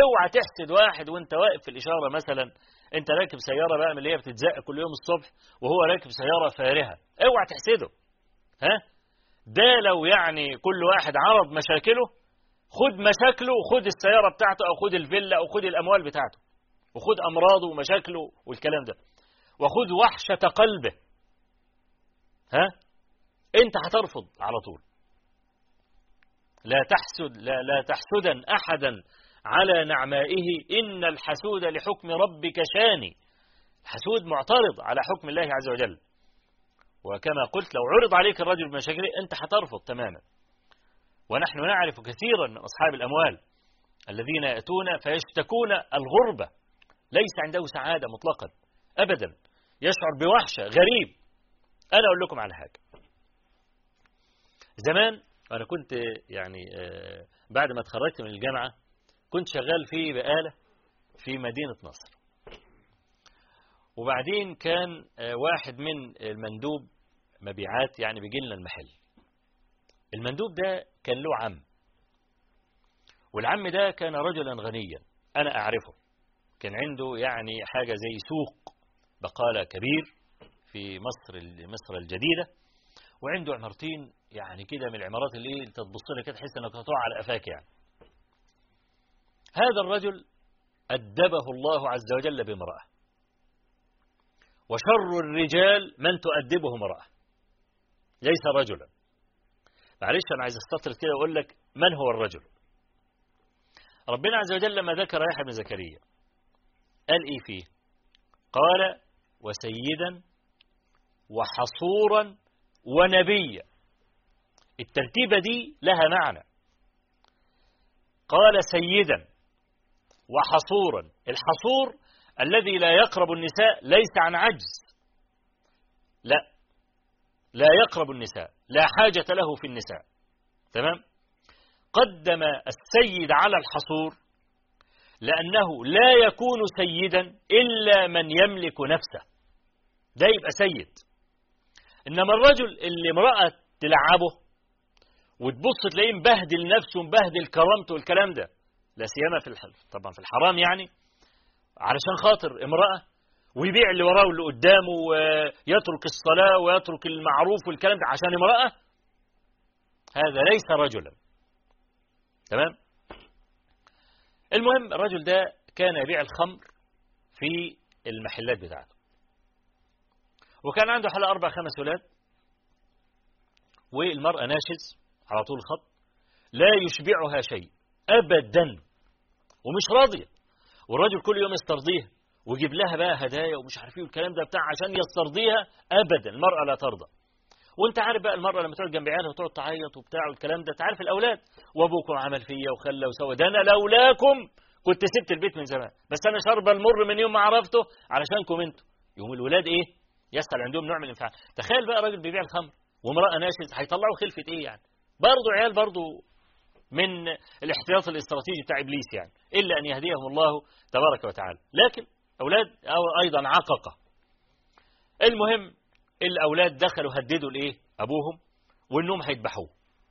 اوعى تحسد واحد وانت واقف في الإشارة مثلا انت راكب سيارة بقى من اللي هي بتتزق كل يوم الصبح وهو راكب سيارة فارهة اوعى تحسده ها ده لو يعني كل واحد عرض مشاكله خد مشاكله وخد السيارة بتاعته أو خد الفيلا أو خد الأموال بتاعته وخد أمراضه ومشاكله والكلام ده وخد وحشة قلبه ها انت هترفض على طول لا تحسد لا, لا تحسدا أحدا على نعمائه إن الحسود لحكم ربك شاني الحسود معترض على حكم الله عز وجل وكما قلت لو عرض عليك الرجل بمشاكله أنت هترفض تماما ونحن نعرف كثيرا من أصحاب الأموال الذين يأتون فيشتكون الغربة ليس عنده سعادة مطلقا أبدا يشعر بوحشة غريب أنا أقول لكم على حاجة زمان أنا كنت يعني بعد ما اتخرجت من الجامعة كنت شغال في بقالة في مدينة نصر وبعدين كان واحد من المندوب مبيعات يعني بيجي لنا المحل المندوب ده كان له عم والعم ده كان رجلا غنيا أنا أعرفه كان عنده يعني حاجة زي سوق بقالة كبير في مصر مصر الجديدة وعنده عمارتين يعني كده من العمارات اللي انت تبص لها كده تحس انك هتقع على قفاك يعني هذا الرجل أدبه الله عز وجل بامرأة وشر الرجال من تؤدبه امرأة ليس رجلا معلش أنا عايز استطرد كده وأقول لك من هو الرجل ربنا عز وجل لما ذكر يحيى بن زكريا قال إيه فيه قال وسيدا وحصورا ونبيا الترتيبة دي لها معنى قال سيدا وحصورا الحصور الذي لا يقرب النساء ليس عن عجز لا لا يقرب النساء لا حاجة له في النساء تمام قدم السيد على الحصور لأنه لا يكون سيدا إلا من يملك نفسه ده يبقى سيد إنما الرجل اللي امرأة تلعبه وتبص تلاقيه مبهدل نفسه ومبهدل كرامته والكلام ده لا سيما في الحل طبعا في الحرام يعني علشان خاطر امرأة ويبيع اللي وراه واللي قدامه ويترك الصلاة ويترك المعروف والكلام ده عشان امرأة هذا ليس رجلا تمام المهم الرجل ده كان يبيع الخمر في المحلات بتاعته وكان عنده حوالي أربع خمس ولاد والمرأة ناشز على طول الخط لا يشبعها شيء أبدا ومش راضية والراجل كل يوم يسترضيها ويجيب لها بقى هدايا ومش عارف ايه والكلام ده بتاع عشان يسترضيها أبدا المرأة لا ترضى وانت عارف بقى المرأة لما تقعد جنب عيالها وتقعد تعيط وبتاع والكلام ده تعرف الأولاد وأبوكم عمل فيا وخلى وسوى ده أنا لولاكم كنت سبت البيت من زمان بس أنا شاربة المر من يوم ما عرفته علشانكم انتوا يوم الولاد إيه يسأل عندهم نوع من الانفعال تخيل بقى راجل بيبيع الخمر وامرأة ناشز هيطلعوا خلفة إيه يعني برضه عيال برضه من الاحتياط الاستراتيجي بتاع إبليس يعني إلا أن يهديهم الله تبارك وتعالى لكن أولاد أو أيضا عققة المهم الأولاد دخلوا هددوا الإيه أبوهم وإنهم هيذبحوه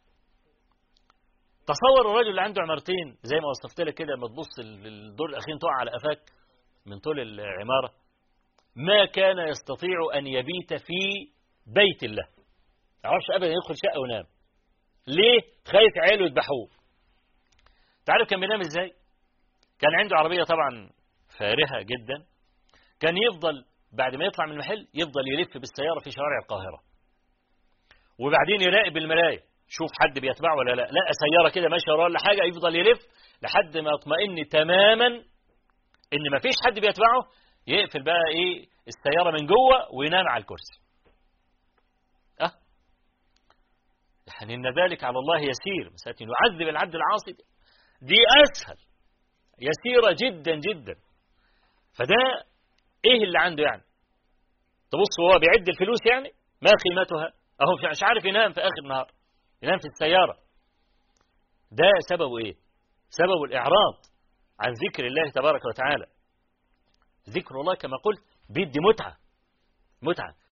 تصور الراجل اللي عنده عمارتين زي ما وصفت لك كده لما تبص الدور الأخير تقع على قفاك من طول العمارة ما كان يستطيع أن يبيت في بيت الله ما يعرفش أبدا يدخل شقة وينام ليه خايف عياله يذبحوه تعرف كان بينام ازاي كان عنده عربية طبعا فارهة جدا كان يفضل بعد ما يطلع من المحل يفضل يلف بالسيارة في شوارع القاهرة وبعدين يراقب المراية شوف حد بيتبعه ولا لا لا سيارة كده ماشية وراه ولا حاجة يفضل يلف لحد ما يطمئن تماما ان ما فيش حد بيتبعه يقفل بقى ايه السيارة من جوه وينام على الكرسي اه يعني ان ذلك على الله يسير مسألة يعذب العبد العاصي دي اسهل يسيرة جدا جدا فده ايه اللي عنده يعني تبص هو بيعد الفلوس يعني ما قيمتها اهو مش عارف ينام في اخر النهار ينام في السيارة ده سببه ايه سبب الاعراض عن ذكر الله تبارك وتعالى ذكر الله كما قلت بيدي متعة متعة